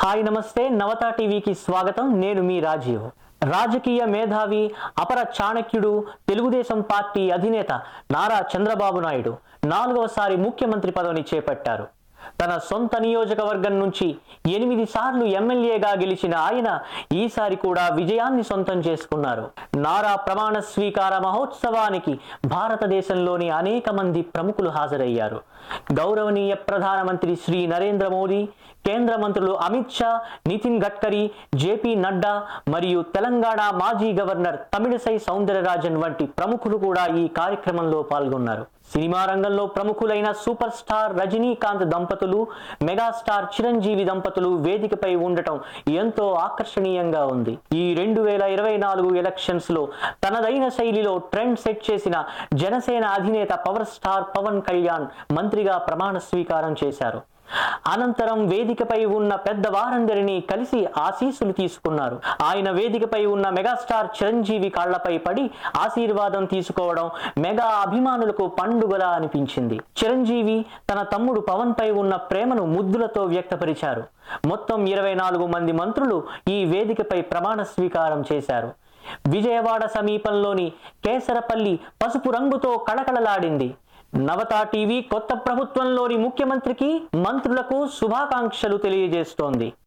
hi నమస్తే నవత టీవీకి స్వాగతం నేను మీ రాజీవ్ రాజకీయ మేధావి అపర చాణక్యుడు తెలుగుదేశం పార్టీ అధినేత నారా చంద్రబాబు నాయుడు నాలుగవసారి ముఖ్యమంత్రి పదవిని చేపట్టారు తన సొంత నియోజకవర్గం నుంచి ఎనిమిది సార్లు ఎమ్మెల్యేగా గెలిచిన ఆయన ఈసారి కూడా విజయాన్ని సొంతం చేసుకున్నారు నారా ప్రమాణ స్వీకార మహోత్సవానికి భారతదేశంలోని అనేక మంది ప్రముఖులు హాజరయ్యారు గౌరవనీయ ప్రధానమంత్రి శ్రీ నరేంద్ర మోదీ కేంద్ర మంత్రులు అమిత్ షా నితిన్ గడ్కరీ జేపీ నడ్డా మరియు తెలంగాణ మాజీ గవర్నర్ తమిళసై సౌందరరాజన్ వంటి ప్రముఖులు కూడా ఈ కార్యక్రమంలో పాల్గొన్నారు సినిమా రంగంలో ప్రముఖులైన సూపర్ స్టార్ రజనీకాంత్ దంపతులు మెగాస్టార్ చిరంజీవి దంపతులు వేదికపై ఉండటం ఎంతో ఆకర్షణీయంగా ఉంది ఈ రెండు వేల ఇరవై నాలుగు ఎలక్షన్స్ లో తనదైన శైలిలో ట్రెండ్ సెట్ చేసిన జనసేన అధినేత పవర్ స్టార్ పవన్ కళ్యాణ్ మంత్రిగా ప్రమాణ స్వీకారం చేశారు అనంతరం వేదికపై ఉన్న పెద్దవారందరినీ కలిసి ఆశీస్సులు తీసుకున్నారు ఆయన వేదికపై ఉన్న మెగాస్టార్ చిరంజీవి కాళ్లపై పడి ఆశీర్వాదం తీసుకోవడం మెగా అభిమానులకు పండుగలా అనిపించింది చిరంజీవి తన తమ్ముడు పవన్ పై ఉన్న ప్రేమను ముద్దులతో వ్యక్తపరిచారు మొత్తం ఇరవై నాలుగు మంది మంత్రులు ఈ వేదికపై ప్రమాణ స్వీకారం చేశారు విజయవాడ సమీపంలోని కేసరపల్లి పసుపు రంగుతో కళకళలాడింది నవత టీవీ కొత్త ప్రభుత్వంలోని ముఖ్యమంత్రికి మంత్రులకు శుభాకాంక్షలు తెలియజేస్తోంది